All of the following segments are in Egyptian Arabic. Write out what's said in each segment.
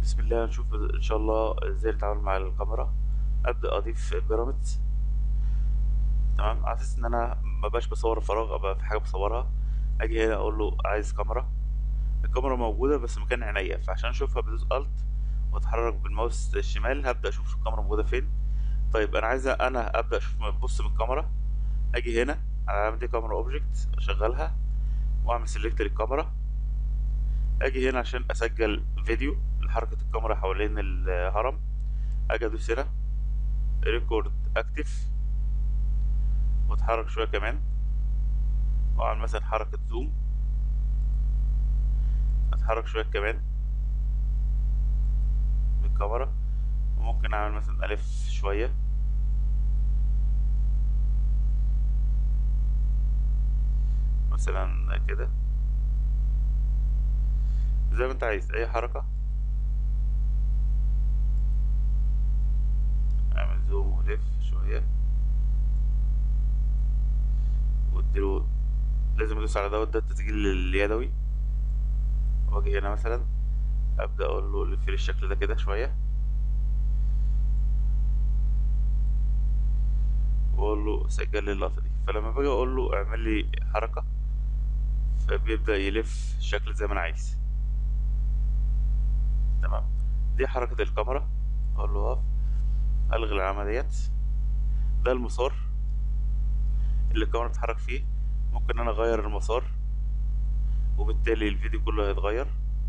بسم الله نشوف ان شاء الله ازاي نتعامل مع الكاميرا ابدا اضيف بيراميدز تمام على اساس ان انا مبقاش بصور فراغ ابقى في حاجه بصورها اجي هنا اقول له عايز كاميرا الكاميرا موجوده بس مكان عينيا فعشان اشوفها بدوس الت واتحرك بالماوس الشمال هبدا اشوف الكاميرا موجوده فين طيب انا عايز انا ابدا اشوف ببص من الكاميرا اجي هنا على علامه دي كاميرا اوبجكت اشغلها واعمل سيلكت للكاميرا اجي هنا عشان اسجل فيديو لحركة الكاميرا حوالين الهرم اجي ادوس هنا ريكورد اكتف واتحرك شوية كمان واعمل مثلا حركة زوم اتحرك شوية كمان بالكاميرا وممكن اعمل مثلا الف شوية مثلا كده زي ما انت عايز اي حركة اعمل زوم ولف شوية واديله لازم ادوس على دوت ده التسجيل اليدوي واجي هنا مثلا ابدا اقول له لف لي الشكل ده كده شوية واقول له سجل لي اللقطة دي فلما باجي اقول له اعمل لي حركة فبيبدأ يلف الشكل زي ما انا عايز تمام دي حركة الكاميرا اقول له اقف الغي العلامة ديت ده المسار اللي الكاميرا بتتحرك فيه ممكن انا اغير المسار وبالتالي الفيديو كله هيتغير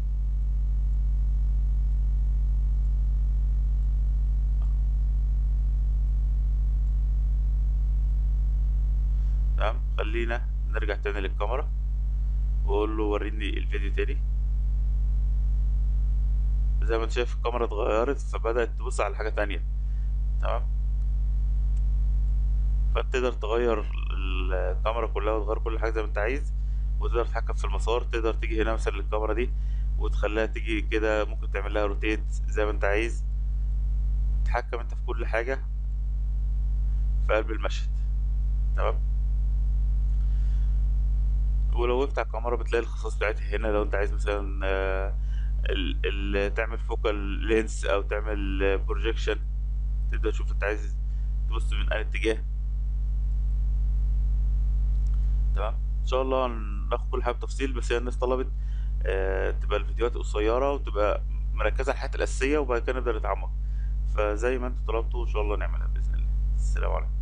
تمام خلينا نرجع تاني للكاميرا واقول له وريني الفيديو تاني زي ما انت شايف الكاميرا اتغيرت فبدأت تبص على حاجة تانية تمام فانت تقدر تغير الكاميرا كلها وتغير كل حاجة زي ما انت عايز وتقدر تتحكم في المسار تقدر تيجي هنا مثلا للكاميرا دي وتخليها تيجي كده ممكن تعمل لها روتيت زي ما انت عايز تتحكم انت في كل حاجة في قلب المشهد تمام ولو وقفت على الكاميرا بتلاقي الخصائص بتاعتها هنا لو انت عايز مثلا آه، ال ال تعمل فوكال لينس او تعمل بروجيكشن تبدأ تشوف انت عايز تبص من اي اتجاه تمام ان شاء الله ناخد كل حاجه بتفصيل بس هي الناس طلبت آه تبقى الفيديوهات قصيره وتبقى مركزه على الحاجات الاساسيه وبعد كده نقدر نتعمق فزي ما انتوا طلبتوا ان شاء الله نعملها باذن الله السلام عليكم